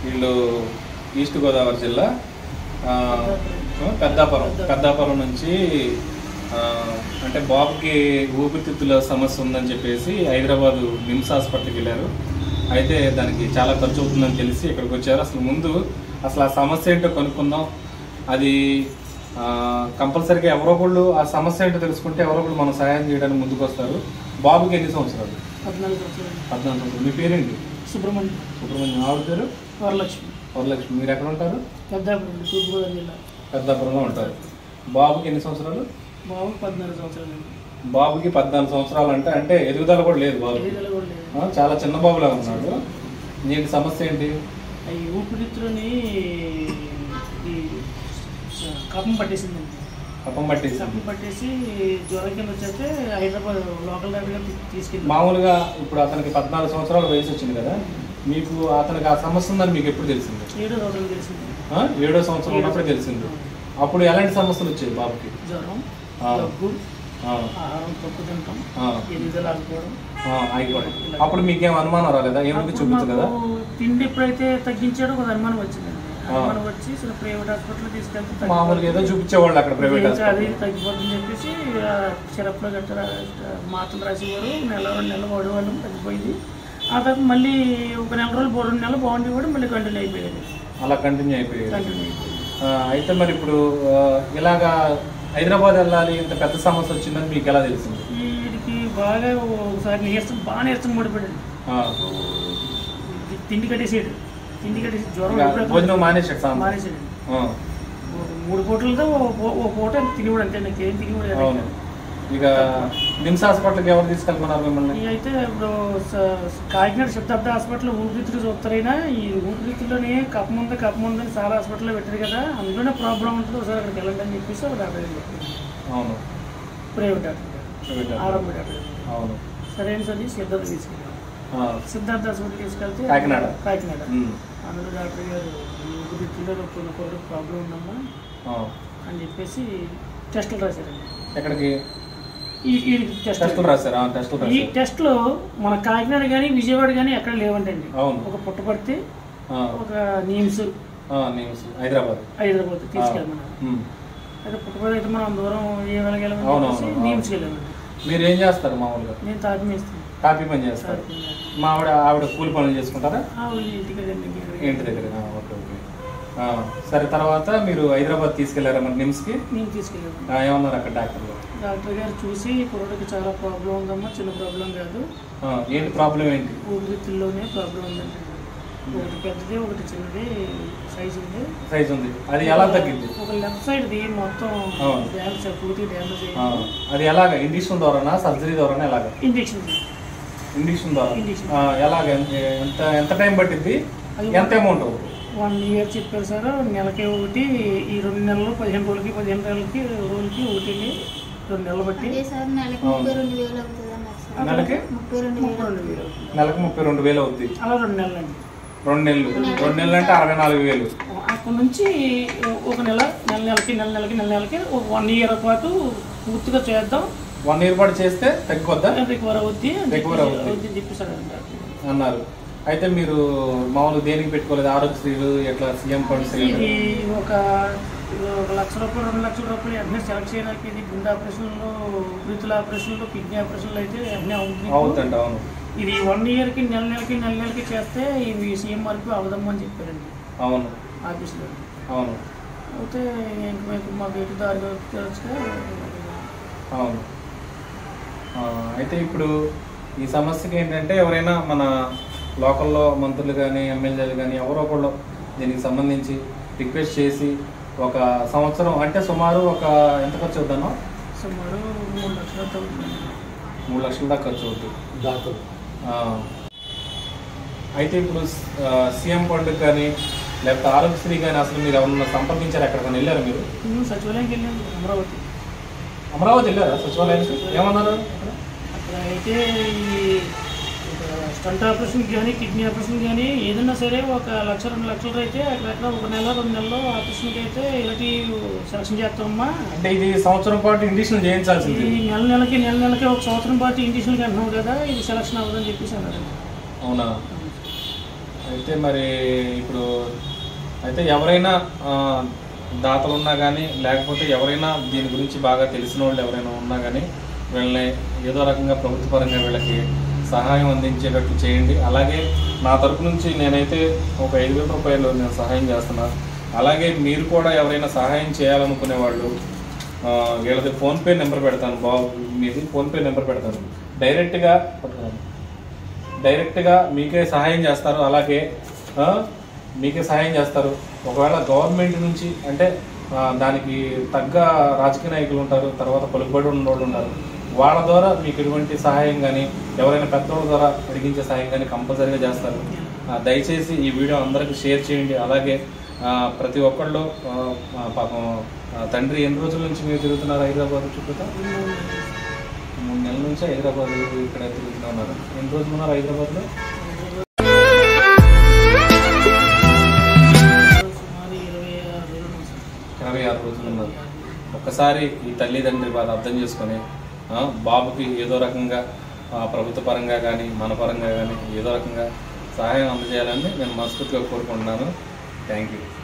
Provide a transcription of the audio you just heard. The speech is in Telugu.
వీళ్ళు ఈస్ట్ గోదావరి జిల్లా ఆ, పెద్దాపురం పెద్దాపురం నుంచి ఆ, అంటే బాబుకి ఊపిరితిత్తుల సమస్య ఉందని చెప్పేసి హైదరాబాద్ నిమ్స్ హాస్పిటల్కి వెళ్ళారు అయితే దానికి చాలా ఖర్చు అవుతుందని తెలిసి ఇక్కడికి వచ్చారు అసలు ముందు అసలు ఆ సమస్య ఏంటో కనుక్కుందాం అది కంపల్సరీగా ఎవరో ఒకళ్ళు ఆ సమస్య ఏంటో తెలుసుకుంటే ఎవరో ఒకళ్ళు మనం సహాయం చేయడానికి ముందుకు వస్తారు బాబుకి ఎన్ని సంవత్సరాలు పద్నాలుగు సంవత్సరాలు పద్నాలుగు సంవత్సరాలు మీ పేరేంటి సుబ్రహ్మణ్యం సుబ్రహ్మణ్యం ఆవిడ పేరు వరలక్ష్మి వరలక్ష్మి మీరు ఎక్కడ ఉంటారు పెద్దాపురం తూర్పుగోదావరి జిల్లా పెద్దాపురంలో ఉంటారు బాబుకి ఎన్ని సంవత్సరాలు బాబు పద్నాలుగు సంవత్సరాలు బాబుకి పద్నాలుగు సంవత్సరాలు అంటే అంటే ఎదుగుదల కూడా లేదు బాబుకి ఎదుగుదల కూడా లేదు ఆ, చాలా చిన్న బాబులా ఉన్నాడు నీకు సమస్య ఏంటి ఈ ఊపిరితిత్తులని ఈ కపం పట్టేసిందండి కప్పం పట్టేసి కపం పట్టేసి జ్వరం కింద వచ్చేస్తే హైదరాబాద్ లోకల్ డాక్టర్ గారు తీసుకెళ్ళి మామూలుగా ఇప్పుడు అతనికి పద్నాలుగు సంవత్సరాల వయసు వచ్చింది కదా మీకు అతనికి ఆ సమస్య ఉందని మీకు ఎప్పుడు తెలిసింది ఏడో రోజులు తెలిసింది ఆ? ఏడో సంవత్సరం ఉన్నప్పుడు తెలిసింది అప్పుడు ఎలాంటి సమస్యలు వచ్చాయి బాబుకి జ్వరం ఆ. దగ్గు ఆ, ఆహారం తక్కువ తింటాం ఆ, ఎదుగుదల ఆగిపోవడం ఆ, అయిపోయి అప్పుడు మీకేం అనుమానం రాలేదా ఏమిటి అప్పుడు చూపించు కదా మాకు తిండి ఎప్పుడైతే తగ్గించాడో ఒక అనుమానం వచ్చిందండి అనుమానం వచ్చి అసలు ప్రైవేట్ హాస్పిటల్ తీసుకెళ్తే మామూలుగా ఏదో చూపించేవాళ్ళు అక్కడ ప్రైవేట్ ఇంకా అది హాస్పిటల్ తగ్గిపోతుందని చెప్పేసి సిరప్లో గట్ట మాటలు రాసేవారు నెల రెండు నెలలు వాడేవాళ్ళం తగ్గిపోయింది ఆ తర్వాత మళ్ళీ ఒక నెల రోజులు మూడు నెలలు బాగుండేవాడు మళ్ళీ కంటిన్యూ అయిపోయేది అలా కంటిన్యూ అయిపోయేది కంటిన్యూ అయిపోయింది ఆ, అయితే మరి ఇప్పుడు ఆ, ఇలాగా హైదరాబాద్ వెళ్ళాలి ఇంత పెద్ద సమస్య వచ్చిందని మీకు ఎలా తెలిసింది వీడికి బాగా ఒకసారి నీరసం బాగా నీరసం పడిపోయాడు ఆ, తిండి కట్టేసాడు తిండి కట్టేసి జ్వరం ఇంకా ఎప్పుడైతే భోజనం మానేసాడు సాంబార్ మానేసాడు ఆ, ఒక మూడు పూటలతో ఓ- ఓ- ఓ పూట తినేవాడు అంతే నాకు ఏం తినేవాడు కాదు. అవును ఇక నిమ్స్ హాస్పిటల్కి ఎవరు తీసుకెళ్ళమన్నారు మిమ్మల్ని ఈ అయితే ఇప్పుడు స- కాకినాడ శతాబ్ద హాస్పిటల్ ఊపిరితిత్తులు చూస్తారైనా ఈ ఊపిరితిత్తులోనే కప్ప ముందు కప్ప ముందు అని చాలా హాస్పిటల్లో పెట్టారు కదా అందులోనే ప్రాబ్లం ఉంటుంది ఒకసారి అక్కడికి వెళ్ళండి అని చెప్పేసి ఒక డాక్టర్ గారు చెప్పారు అవును ప్రైవేట్ డాక్టర్ గారు ప్రైవేట్ డాక్టర్. ఆరంభ డాక్టర్ గారు అవును సరైన సరి సిద్ధార్థ తీసుకెళ్ళారు ఆ, సిద్ధార్థ హాస్పిటల్ తీసుకెళ్తే కాకినాడ. కాకినాడ ఉమ్, అందులో డాక్టర్ గారు ఈ ఊపిరితిత్తులో కొన్ని కొన్ని ప్రాబ్లం ఉందమ్మా ఆ. అని చెప్పేసి టెస్టులు రాశారండి ఎక్కడికి ఈ ఈ టెస్ట్ టెస్టులు రాశారు ఆ, టెస్టులు ఈ రాశారు టెస్ట్లో మన కాకినాడ కానీ విజయవాడ కానీ ఎక్కడ లేవంటండి అవును ఒక పుట్టపర్తి ఆ, ఒక నీమ్స్ ఆ, నిమ్స్ హైదరాబాద్ హైదరాబాద్ తీసుకెళ్ళమన్నారు ఉమ్. అయితే పుట్టపర్తి అయితే మనం దూరం ఏ వెళ్ళగలమని అవును, చెప్పేసి అవును, అవును. నీమ్స్కి వెళ్ళామండి మీరు ఏం చేస్తారు మామూలుగా నేను తాపి మేస్తాను కాపీ పని చేస్తారు మా ఆవిడ ఆవిడ కూలి పనులు చేసుకుంటారా ఇంటికి వెళ్ళండి ఇంటి దగ్గర ఆ, ఓకే ఓకే ఆ, సరే తర్వాత మీరు హైదరాబాద్ తీసుకెళ్లారా మరి నిమ్స్కి నేను తీసుకెళ్ళాను ఆ, ఏమన్నారు అక్కడ డాక్టర్లు డాక్టర్ గారు చూసి కుర్రోడికి చాలా ప్రాబ్లం ఉందమ్మా చిన్న ప్రాబ్లం కాదు ఆ, ఏంటి ప్రాబ్లం ఏంటి ఊపిరితిత్తుల్లోనే ప్రాబ్లం ఉందండి ఒకటి పెద్దది ఒకటి చిన్నది సైజు ఉంది సైజ్ ఉంది అది ఎలా తగ్గింది ఒక లెఫ్ట్ సైడ్ది మొత్తం అవును. డ్యామేజ్ పూర్తి డ్యామేజ్ ఆ, అది ఎలాగ ఇండిక్షన్ ద్వారానా సర్జరీ ద్వారానా ఎలాగ ఇంజెక్షన్ ఇండిక్షన్ ద్వారా Injection. ఆ, ఎలాగ ఎంత ఎంత ఎంత టైం పట్టింది ఎంత అమౌంట్ వన్ ఇయర్ చెప్పారు సార్ నెలకి ఒకటి ఈ రెండు నెలలు పదిహేను రోజులకి పదిహేను రోజులకి రోజులకి ఒకటి రెండు నెలలు బట్టి అదే సార్ నెలకి ముప్పై రెండు వేలు అవుతుంది అన్నారు సార్ నెలకి ముప్పై రెండు ముప్పై వేలు రెండు వేలు అవుతుంది. నెలకు ముప్పై రెండు వేలు అవుద్ది అలా రెండు నెలలు అండి రెండు నెలలు రెండు నెలలు అంటే అరవై నాలుగు వేలు అక్కడ నుంచి ఒక నెల నెల నెలకి నెల నెలకి నెల నెలకి ఒక వన్ ఇయర్ పాటు పూర్తిగా చేద్దాం వన్ ఇయర్ పాటు చేస్తే తగ్గిపోద్దా రికవర్ అవుద్ది అని Recover చెప్పేసి- అవుద్ది. అవుద్ది అని చెప్పేసారు డాక్టర్. అన్నారు అయితే మీరు మామూలు దేనికి పెట్టుకోలేదు ఆరోగ్యశ్రీలు ఎట్లా సీఎం ఫండ్స్ ఇది ఒక ఒక లక్ష రూపాయలు రెండు లక్షల రూపాయలు వెంటనే సెలెక్ట్ చేయడానికి ఇది గుండె ఆపరేషన్లు బ్రీతుల ఆపరేషన్లు కిడ్నీ ఆపరేషన్లు అయితే వెంటనే అవుతుంది అవుతుందండి అవును ఇది వన్ ఇయర్కి నెల నెలకి నెల నెలకి చేస్తే ఇవి సీఎం వరకు అవదమ్మని చెప్పారండి అవును ఆఫీస్లో అవును అయితే ఇంక మీకు మాకు ఎటు దారి తెలిస్తే అవును ఆ, అయితే ఇప్పుడు ఈ సమస్యకి ఏంటంటే ఎవరైనా మన లోకల్లో మంత్రులు కానీ ఎమ్మెల్యేలు కానీ ఎవరో ఒకళ్ళు దీనికి సంబంధించి రిక్వెస్ట్ చేసి ఒక సంవత్సరం అంటే సుమారు ఒక ఎంత ఖర్చు అవుతానో సుమారు మూడు లక్షల అవుతుంది మూడు లక్షల దాకా ఖర్చు అవుతుంది డాక్టర్ ఆ, అయితే ఇప్పుడు ఆ, సీఎం ఫండ్ కానీ లేకపోతే ఆరోగ్యశ్రీ కానీ అసలు మీరు ఎవరన్నా సంప్రదించారు ఎక్కడికైనా వెళ్ళారా మీరు మేము సచివాలయంకి వెళ్ళాము అమరావతి అమరావతి వెళ్ళారా సచివాలయానికి ఏమన్నారు అక్కడ అయితే ఈ స్టంట్ ఆపరేషన్ కానీ కిడ్నీ ఆపరేషన్ కానీ ఏదైనా సరే ఒక లక్ష రెండు లక్షలు అయితే అక్కడక్కడ ఒక నెల రెండు నెలల్లో ఆపరేషన్కి అయితే ఇలాంటి సెలక్షన్ చేస్తామమ్మా అంటే ఇది సంవత్సరం పాటు ఇండిషన్ చేయించాల్సింది ఈ నెల నెలకి నెల నెలకి ఒక సంవత్సరం పాటు ఇండిషన్కి అంటున్నావు కదా ఇది సెలక్షన్ అవ్వదని చెప్పేసి అన్నారు అవునా అయితే మరి ఇప్పుడు అయితే ఎవరైనా ఆ, దాతలు ఉన్నా కానీ లేకపోతే ఎవరైనా దీని గురించి బాగా తెలిసిన వాళ్ళు ఎవరైనా ఉన్నా కానీ వీళ్ళని ఏదో రకంగా ప్రభుత్వ పరంగా వీళ్ళకి సహాయం అందించేటట్లు చేయండి అలాగే నా తరపు నుంచి నేనైతే ఒక ఐదు వేల రూపాయలు నేను సహాయం చేస్తున్నా అలాగే మీరు కూడా ఎవరైనా సహాయం చేయాలనుకునే వాళ్ళు ఆ, వీళ్ళది ఫోన్పే నెంబర్ పెడతాను బాబు మీది ఫోన్పే నెంబర్ పెడతాను డైరెక్ట్గా డైరెక్ట్గా మీకే సహాయం చేస్తారు అలాగే ఆ, మీకే సహాయం చేస్తారు ఒకవేళ గవర్నమెంట్ నుంచి అంటే ఆ, దానికి తగ్గ రాజకీయ నాయకులు ఉంటారు తర్వాత పలుకుబడి ఉన్న వాళ్ళు ఉంటారు వాళ్ళ ద్వారా మీకు ఎటువంటి సహాయం కానీ ఎవరైనా పెద్దోళ్ళ ద్వారా అడిగించే సహాయం కానీ కంపల్సరీగా చేస్తారు ఆ, దయచేసి ఈ వీడియో అందరికీ షేర్ చేయండి అలాగే ఆ, ప్రతి ఒక్కళ్ళు ఆ, ఆ, పాపం ఆ, తండ్రి ఎన్ని రోజుల నుంచి మీరు తిరుగుతున్నారు హైదరాబాద్ చుట్టూ మూడు నెలల నుంచి హైదరాబాద్ ఇక్కడ తిరుగుతూ ఉన్నారు ఎన్ని రోజులు ఉన్నారు హైదరాబాద్లో సుమారు ఇరవై ఆరు రోజులు ఉంది సార్. ఇరవై ఆరు రోజులు ఉన్నారు ఒక్కసారి ఈ తల్లిదండ్రి బాధ అర్థం చేసుకొని ఆ, బాబుకి ఏదో రకంగా ఆ, ప్రభుత్వ పరంగా కానీ మన పరంగా కానీ ఏదో రకంగా సహాయం అందజేయాలని నేను మనస్ఫూర్తిగా కోరుకుంటున్నాను థ్యాంక్ యూ